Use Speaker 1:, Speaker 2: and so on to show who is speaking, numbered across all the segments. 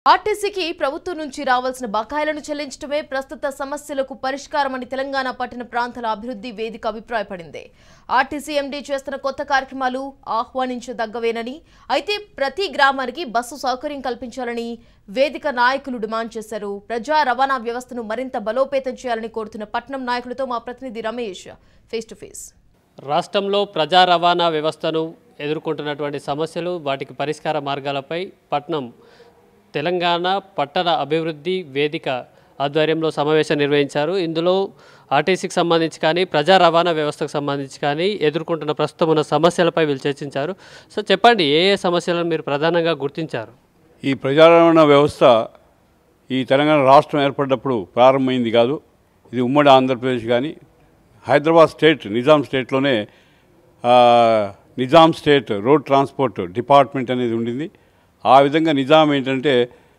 Speaker 1: ఆర్టీసీకి ప్రభుత్వం నుంచి రావాల్సిన బకాయిలను చెల్లించడమే ప్రస్తుత సమస్యలకు పరిష్కారమని తెలంగాణ పట్టణ ప్రాంతాల అభివృద్ధి వేదిక అభిప్రాయపడింది ఆర్టీసీ ఎండీ చేస్తున్న కొత్త కార్యక్రమాలు ఆహ్వానించదగ్గవేనని అయితే ప్రతి గ్రామానికి బస్సు సౌకర్యం కల్పించాలని వేదిక నాయకులు డిమాండ్ చేశారు ప్రజా రవాణా వ్యవస్థను మరింత బలోపేతం చేయాలని కోరుతున్న పట్నం నాయకులతో మా ప్రతినిధి రమేష్ ఫేస్ టు ఫేస్
Speaker 2: రాష్ట్రంలో ప్రజా రవాణా వ్యవస్థను ఎదుర్కొంటున్నటువంటి సమస్యలు వాటికి పరిష్కార మార్గాలపై పట్నం తెలంగాణ పట్టణ అభివృద్ధి వేదిక ఆధ్వర్యంలో సమావేశం నిర్వహించారు ఇందులో ఆర్టీసీకి సంబంధించి కానీ ప్రజా రవాణా వ్యవస్థకు సంబంధించి కానీ ఎదుర్కొంటున్న ప్రస్తుతం ఉన్న సమస్యలపై వీళ్ళు చర్చించారు సో చెప్పండి ఏ ఏ సమస్యలను మీరు ప్రధానంగా గుర్తించారు
Speaker 3: ఈ ప్రజారవాణా వ్యవస్థ ఈ తెలంగాణ రాష్ట్రం ఏర్పడినప్పుడు ప్రారంభమైంది కాదు ఇది ఉమ్మడి ఆంధ్రప్రదేశ్ కానీ హైదరాబాద్ స్టేట్ నిజాం స్టేట్లోనే ఆ, Nizam state road transport department అనేది ఉండింది ఆ విధంగా నిజాం ఏంటంటే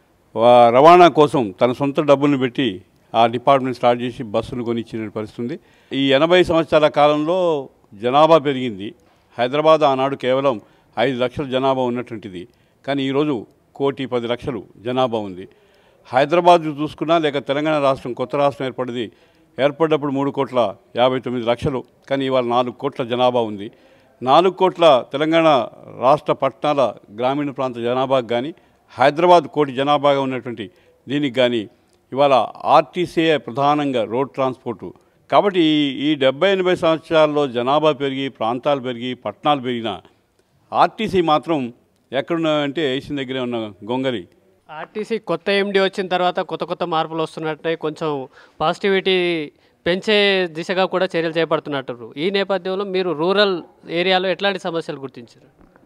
Speaker 3: వా- రవాణా కోసం తన సొంత డబ్బులను పెట్టి ఆ డిపార్ట్మెంట్ స్టార్ట్ చేసి బస్సులు కొనిచ్చిన పరిస్థితి ఉంది ఈ ఎనభై సంవత్సరాల కాలంలో జనాభా పెరిగింది హైదరాబాద్ ఆనాడు కేవలం ఐదు లక్షల జనాభా ఉన్నటువంటిది కానీ ఈరోజు కోటి పది లక్షలు జనాభా ఉంది హైదరాబాద్ చూసుకున్నా లేక తెలంగాణ రాష్ట్రం కొత్త రాష్ట్రం ఏర్పడింది ఏర్పడినప్పుడు మూడు కోట్ల యాభై తొమ్మిది లక్షలు కానీ ఇవాళ నాలుగు కోట్ల జనాభా ఉంది నాలుగు కోట్ల తెలంగాణ రాష్ట్ర పట్టణాల గ్రామీణ ప్రాంత జనాభాకు కానీ హైదరాబాద్ కోటి జనాభాగా ఉన్నటువంటి దీనికి కానీ ఇవాళ ఆర్టీసీఏ ప్రధానంగా రోడ్ ట్రాన్స్పోర్టు కాబట్టి ఈ ఈ డెబ్బై ఎనభై సంవత్సరాల్లో జనాభా పెరిగి ప్రాంతాలు పెరిగి పట్టణాలు పెరిగినా ఆర్టీసీ మాత్రం ఎక్కడున్నాయంటే వేసిన దగ్గరే ఉన్న గొంగలి
Speaker 2: ఆర్టీసీ కొత్త ఎండి వచ్చిన తర్వాత కొత్త కొత్త మార్పులు వస్తున్నట్టే కొంచెం పాజిటివిటీ పెంచే దిశగా కూడా చర్యలు చేపడుతున్నట్టు ఈ నేపథ్యంలో మీరు రూరల్ ఏరియాలో ఎట్లాంటి సమస్యలు గుర్తించారు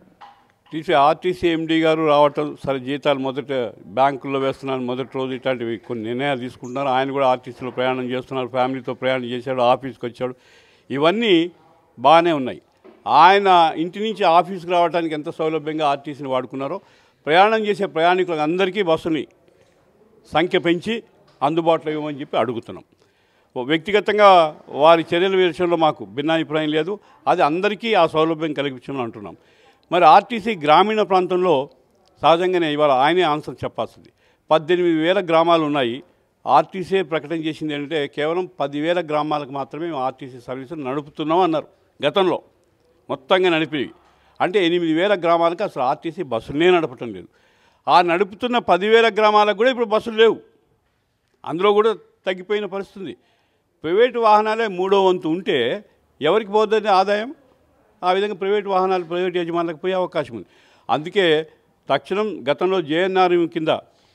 Speaker 3: టీసీ ఆర్టీసీ ఎండీ గారు రావటం సరే జీతాలు మొదట బ్యాంకుల్లో వేస్తున్నారు మొదటి రోజు ఇట్లాంటివి కొన్ని నిర్ణయాలు తీసుకుంటున్నారు ఆయన కూడా ఆర్టీసీలో ప్రయాణం చేస్తున్నారు ఫ్యామిలీతో ప్రయాణం చేశాడు ఆఫీస్కి వచ్చాడు ఇవన్నీ బాగానే ఉన్నాయి ఆయన ఇంటి నుంచి ఆఫీస్కి రావడానికి ఎంత సౌలభ్యంగా ఆర్టీసీని వాడుకున్నారో ప్రయాణం చేసే ప్రయాణికులకు అందరికీ బస్సుని సంఖ్య పెంచి అందుబాటులో ఇవ్వమని చెప్పి అడుగుతున్నాం ఓ వ్యక్తిగతంగా వారి చర్యల విషయంలో మాకు భిన్నాభిప్రాయం లేదు అది అందరికీ ఆ సౌలభ్యం కలిగించమని అంటున్నాం మరి ఆర్టీసీ గ్రామీణ ప్రాంతంలో సహజంగానే ఇవాళ ఆయనే ఆన్సర్ చెప్పాల్సింది పద్దెనిమిది వేల గ్రామాలు ఉన్నాయి ఆర్టీసీ ప్రకటన చేసింది ఏంటంటే కేవలం పదివేల గ్రామాలకు మాత్రమే మేము ఆర్టీసీ సర్వీసులు నడుపుతున్నాం అన్నారు గతంలో మొత్తంగా నడిపేవి అంటే ఎనిమిది వేల గ్రామాలకు అసలు ఆర్టీసీ బస్సులనే నడపటం లేదు ఆ నడుపుతున్న పదివేల గ్రామాలకు కూడా ఇప్పుడు బస్సులు లేవు అందులో కూడా తగ్గిపోయిన పరిస్థితి ఉంది. ప్రైవేటు వాహనాలే మూడో వంతు ఉంటే ఎవరికి పోతుంది ఆదాయం ఆ విధంగా ప్రైవేటు వాహనాలు ప్రైవేట్ యజమానులకు పోయే అవకాశం ఉంది అందుకే తక్షణం గతంలో జేఎన్ఆర్ కింద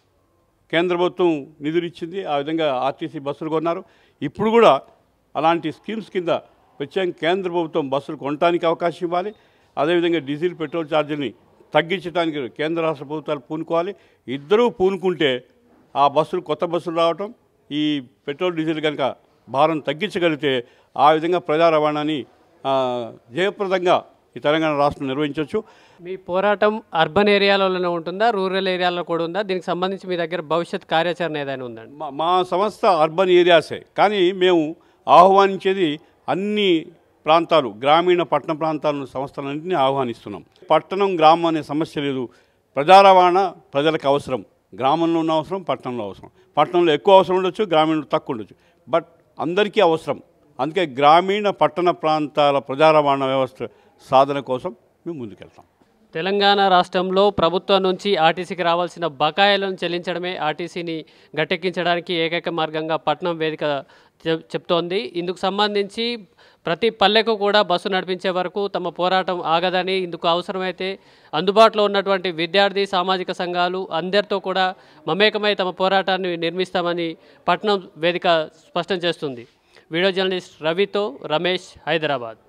Speaker 3: కేంద్ర ప్రభుత్వం నిధులు ఇచ్చింది ఆ విధంగా ఆర్టీసీ బస్సులు కొన్నారు ఇప్పుడు కూడా అలాంటి స్కీమ్స్ కింద ప్రత్యేకంగా కేంద్ర ప్రభుత్వం బస్సులు కొనడానికి అవకాశం ఇవ్వాలి అదేవిధంగా డీజిల్ పెట్రోల్ ఛార్జీని తగ్గించడానికి కేంద్ర రాష్ట్ర ప్రభుత్వాలు పూనుకోవాలి ఇద్దరూ పూనుకుంటే ఆ బస్సులు కొత్త బస్సులు రావటం ఈ పెట్రోల్ డీజిల్ కనుక భారం తగ్గించగలిగితే ఆ విధంగా ప్రజా రవాణాని ఆ, జయప్రదంగా ఈ తెలంగాణ రాష్ట్రం నిర్వహించవచ్చు
Speaker 2: మీ పోరాటం అర్బన్ ఏరియాలోనే ఉంటుందా రూరల్ ఏరియాలో కూడా ఉందా దీనికి సంబంధించి మీ దగ్గర భవిష్యత్ కార్యాచరణ ఏదైనా ఉందండి
Speaker 3: మా మా సంస్థ అర్బన్ ఏరియాసే కానీ మేము ఆహ్వానించేది అన్ని ప్రాంతాలు గ్రామీణ పట్టణ ప్రాంతాలను సంస్థలన్నింటినీ ఆహ్వానిస్తున్నాం పట్టణం గ్రామం అనే సమస్య లేదు ప్రజా రవాణా ప్రజలకు అవసరం గ్రామంలో ఉన్న అవసరం పట్టణంలో అవసరం పట్టణంలో ఎక్కువ అవసరం ఉండొచ్చు గ్రామీణంలో తక్కువ ఉండొచ్చు బట్ అందరికీ అవసరం అందుకే గ్రామీణ పట్టణ ప్రాంతాల ప్రజా రవాణా వ్యవస్థ సాధన కోసం మేము ముందుకెళ్తాం
Speaker 2: తెలంగాణ రాష్ట్రంలో ప్రభుత్వం నుంచి ఆర్టీసీకి రావాల్సిన బకాయిలను చెల్లించడమే ఆర్టీసీని గట్టెక్కించడానికి ఏకైక మార్గంగా పట్నం వేదిక చెప్- చెప్తోంది ఇందుకు సంబంధించి ప్రతి పల్లెకు కూడా బస్సు నడిపించే వరకు తమ పోరాటం ఆగదని ఇందుకు అవసరమైతే అందుబాటులో ఉన్నటువంటి విద్యార్థి సామాజిక సంఘాలు అందరితో కూడా మమేకమై తమ పోరాటాన్ని నిర్మిస్తామని పట్నం వేదిక స్పష్టం చేస్తుంది వీడియో జర్నలిస్ట్ రవితో రమేష్ హైదరాబాద్